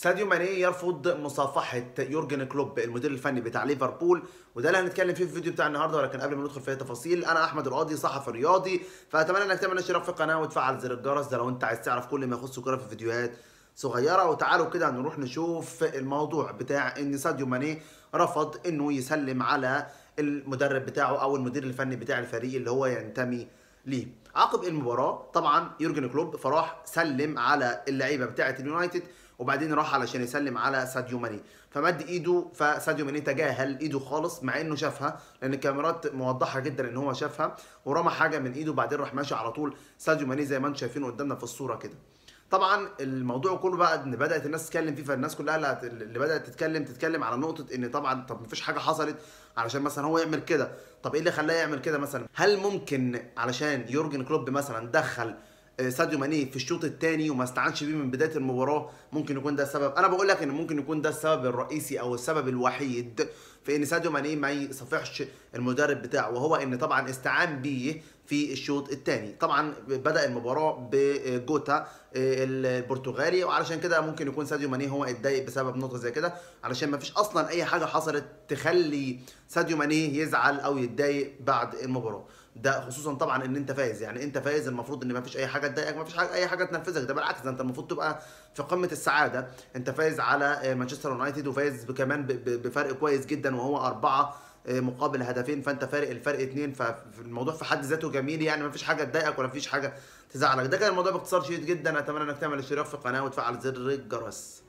ساديو ماني يرفض مصافحه يورجن كلوب المدير الفني بتاع ليفربول وده اللي هنتكلم فيه في الفيديو بتاع النهارده ولكن قبل ما ندخل في التفاصيل انا احمد القاضي صحفي رياضي فاتمنى انك تعمل اشتراك في القناه وتفعل زر الجرس ده لو انت عايز تعرف كل ما يخص الكوره في فيديوهات صغيره وتعالوا كده نروح نشوف الموضوع بتاع ان ساديو ماني رفض انه يسلم على المدرب بتاعه او المدير الفني بتاع الفريق اللي هو ينتمي ليه عقب المباراه طبعا يورجن كلوب فراح سلم على اللعيبه بتاعه اليونايتد وبعدين راح علشان يسلم على ساديو ماني فمد ايده فساديو ماني تجاهل ايده خالص مع انه شافها لان الكاميرات موضحه جدا ان هو شافها ورمى حاجه من ايده وبعدين راح ماشي على طول ساديو ماني زي ما انتم شايفينه قدامنا في الصوره كده طبعا الموضوع كله بقى ان بدات الناس تتكلم فيه فالناس كلها اللي بدات تتكلم تتكلم على نقطه ان طبعا طب مفيش حاجه حصلت علشان مثلا هو يعمل كده طب ايه اللي خلاه يعمل كده مثلا هل ممكن علشان يورجن كلوب مثلا دخل ساديو ماني في الشوط الثاني وما استعنش بيه من بدايه المباراه ممكن يكون ده السبب انا بقول لك ان ممكن يكون ده السبب الرئيسي او السبب الوحيد في ان ساديو ماني ما يصافحش المدرب بتاعه وهو ان طبعا استعان بيه في الشوط الثاني طبعا بدا المباراه بجوتا البرتغالي وعلشان كده ممكن يكون ساديو ماني هو اتضايق بسبب نقطه زي كده علشان ما فيش اصلا اي حاجه حصلت تخلي ساديو ماني يزعل او يتضايق بعد المباراه ده خصوصا طبعا ان انت فايز يعني انت فايز المفروض ان ما فيش اي حاجه تضايقك ما فيش حاجة اي حاجه تنرفزك ده بالعكس ده انت المفروض تبقى في قمه السعاده انت فايز على مانشستر يونايتد وفايز كمان بفرق كويس جدا وهو اربعه مقابل هدفين فانت فارق الفرق اتنين فالموضوع في حد ذاته جميل يعني ما فيش حاجه تضايقك ولا فيش حاجه تزعلك ده كان الموضوع باختصار شديد جدا اتمنى انك تعمل اشتراك في القناه وتفعل زر الجرس